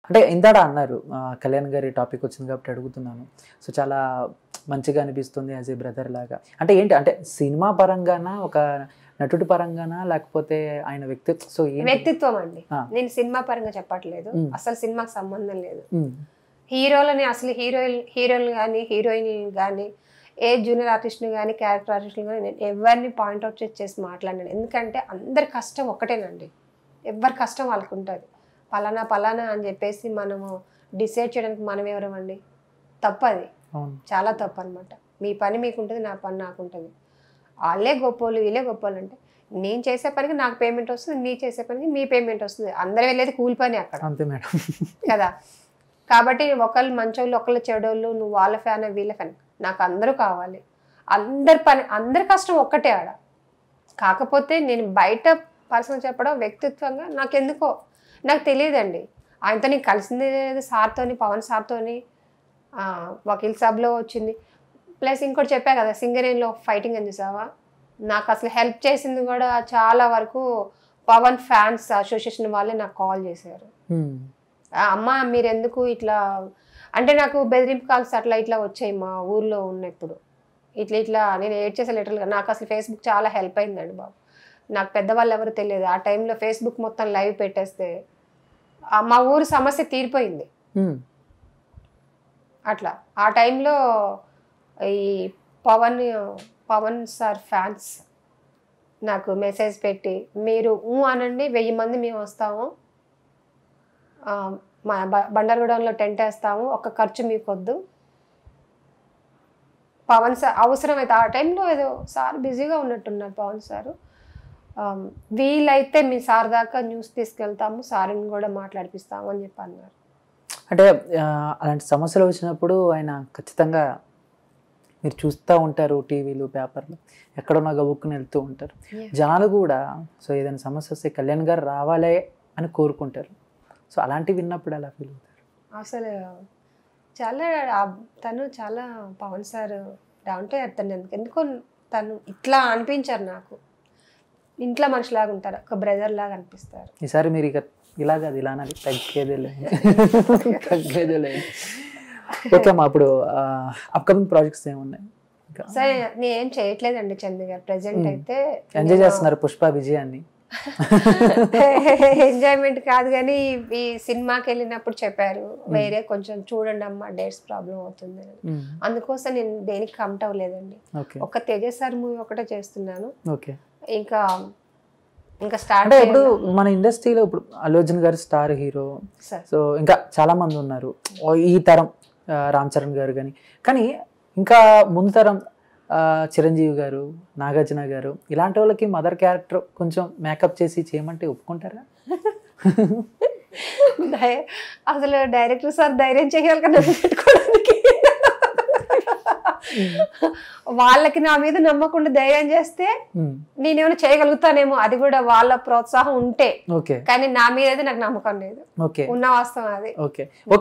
అంటే ఇందాడ అన్నారు ఆ, కళ్యాణ్ గారి టాపిక్ వచ్చింది కాబట్టి అడుగుతున్నాను సో చాలా మంచిగా అనిపిస్తుంది యాజ్ ఏ బ్రదర్ లాగా అంటే ఏంటి అంటే సినిమా పరంగానా ఒక నటుడి పరంగానా లేకపోతే ఆయన వ్యక్తి సో ఏంటి వ్యక్తిత్వం అండి ఆ. నేను సినిమా పరంగా చెప్పట్లేదు మ్మ్. అసలు సినిమాకి సంబంధం లేదు ఉమ్, హీరోలని అసలు హీరోయిన్ హీరోలు కానీ హీరోయిన్ కానీ ఏ జూనియర్ ఆర్టిస్ట్ని కానీ క్యారెక్టర్ ఆర్టిస్ట్ని కానీ నేను ఎవరిని పాయింట్అవుట్ చేసి మాట్లాడినాను ఎందుకంటే అందరి కష్టం ఒక్కటేనండి ఎవరి కష్టం వాళ్ళకు ఉంటుంది పలానా పలానా అని చెప్పేసి మనము డిసైడ్ చేయడానికి మనం ఎవరమండి తప్పది అవును చాలా తప్పు అనమాట మీ పని మీకు ఉంటుంది నా పని నాకు ఉంటుంది వాళ్ళే గొప్పోళ్ళు వీళ్ళే గొప్పోళ్ళు అంటే నేను చేసే పనికి నాకు పేమెంట్ వస్తుంది మీ చేసే పనికి మీ పేమెంట్ వస్తుంది అందరు వెళ్ళేది కూలి పని అక్కడ అంతే మేడం కదా కాబట్టి ఒకళ్ళు మంచోళ్ళు ఒకళ్ళు చెడోళ్ళు నువ్వు వాళ్ళ ఫ్యాన్ వీళ్ళ ఫ్యాన్ నాకు అందరూ కావాలి అందరి పని అందరి కష్టం ఒక్కటే ఆడ కాకపోతే నేను బయట పర్సనల్ చెప్పడం వ్యక్తిత్వంగా నాకు ఎందుకో నాకు తెలియదండి ఆయనతో నేను కలిసింది లేదు సార్తోని పవన్ సార్తోని ఆ, వకీల్ సాబ్లో వచ్చింది ప్లస్ ఇంకోటి చెప్పా కదా సింగరేన్లో ఫైటింగ్ అని చూసావా నాకు అసలు హెల్ప్ చేసింది కూడా చాలా వరకు పవన్ ఫ్యాన్స్ అసోసియేషన్ వాళ్ళే నాకు కాల్ చేశారు ఉమ్, ఆ, అమ్మ మీరు ఎందుకు ఇట్లా అంటే నాకు బెదిరింపు కాల్స్ అట్లా ఇట్లా వచ్చాయి మా ఊర్లో ఉన్నప్పుడు ఇట్లా ఇట్లా నేను ఏడ్ చేసే లిటరల్గా నాకు అసలు ఫేస్బుక్ చాలా హెల్ప్ అయిందండి బాబు నాకు పెద్దవాళ్ళు ఎవరు తెలియదు ఆ టైంలో ఫేస్బుక్ మొత్తం లైవ్ పెట్టేస్తే ఆ, మా ఊరు సమస్య తీరిపోయింది ఉమ్, అట్లా ఆ టైంలో ఈ పవన్ పవన్ సార్ ఫ్యాన్స్ నాకు మెసేజ్ పెట్టి మీరు ఊ అనండి వెయ్యి మంది మేము వస్తాము ఆ, మా బ- బండారుగూడెంలో టెంట్ వేస్తాము ఒక ఖర్చు మీకు వద్దు పవన్ సార్ అవసరమైతే ఆ టైంలో ఏదో సార్ బిజీగా ఉన్నట్టున్నారు పవన్ సారు ఆ, వీలైతే మీ సార్ దాకా న్యూస్ తీసుకెళ్తాము సార్ని కూడా మాట్లాడిపిస్తాము అని చెప్పి అన్నారు అంటే ఆ, అలాంటి సమస్యలు వచ్చినప్పుడు ఆయన ఖచ్చితంగా మీరు చూస్తూ ఉంటారు టీవీలు పేపర్లు ఎక్కడున్నా గబుక్కుని వెళ్తూ ఉంటారు జనాలు కూడా సో ఏదైనా సమస్య వస్తే కళ్యాణ్ గారు రావాలే అని కోరుకుంటారు సో అలాంటివి విన్నప్పుడు ఎలా ఫీల్ అవుతారు అసలు చాలా ఆ- తను చాలా Pawan sir down to earth అండి ఎందుకు ఎందుకో తను ఇట్లా అనిపించారు నాకు ఇంట్లో మనిషిలాగా ఉంటారు ఒక బ్రదర్ లాగా అనిపిస్తారు ఈసారి మీరు ఇక ఇలా కాదు ఇలా అనాలి తగ్గేదే లేదు తగ్గేదే లేదు ఓకే అమ్మా అప్పుడు అప్కమింగ్ ప్రాజెక్ట్స్ ఏమున్నాయి ఇంకా సరే నేను ఏం చేయట్లేదండి చంద్ర గారు ప్రెసెంట్ Hmm. అయితే ఎంజాయ్ చేస్తున్నారు పుష్ప విజయాన్ని ఎంజాయ్మెంట్ కాదు కానీ ఈ సినిమాకి వెళ్ళినప్పుడు చెప్పారు వేరే కొంచెం చూడండి అమ్మా డేట్స్ ప్రాబ్లం అవుతుంది అని. ఉమ్, అందుకోసం నేను దేనికి కమిట్ అవ్వలేదండి ఓకే ఒక తేజస్ సార్ మూవీ ఒకటే చేస్తున్నాను ఓకే ఇంకా ఇంకా స్టార్ట్ అంటే ఇప్పుడు మన ఇండస్ట్రీలో ఇప్పుడు అల్లు అర్జున్ గారు స్టార్ హీరో సార్ సో ఇంకా చాలా మంది ఉన్నారు ఓ ఈ తరం ఆ, రామ్ చరణ్ గారు కానీ కానీ ఇంకా ముందు తరం ఆ, చిరంజీవి గారు నాగార్జున గారు ఇలాంటి వాళ్ళకి మదర్ క్యారెక్టర్ కొంచెం మేకప్ చేసి చేయమంటే ఒప్పుకుంటారా డై- అసలు డైరెక్టర్ సార్ ధైర్యం చేయాలి కదా నన్ను పెట్టుకోవడానికి వాళ్ళకి నా మీద నమ్మకుండా ధైర్యం చేస్తే ఉమ్, నేనేమైనా చేయగలుగుతానేమో అది కూడా వాళ్ళ ప్రోత్సాహం ఉంటే ఓకే కానీ నా మీద అయితే నాకు నమ్మకం లేదు ఓకే ఉన్న వాస్తవం అది ఓకే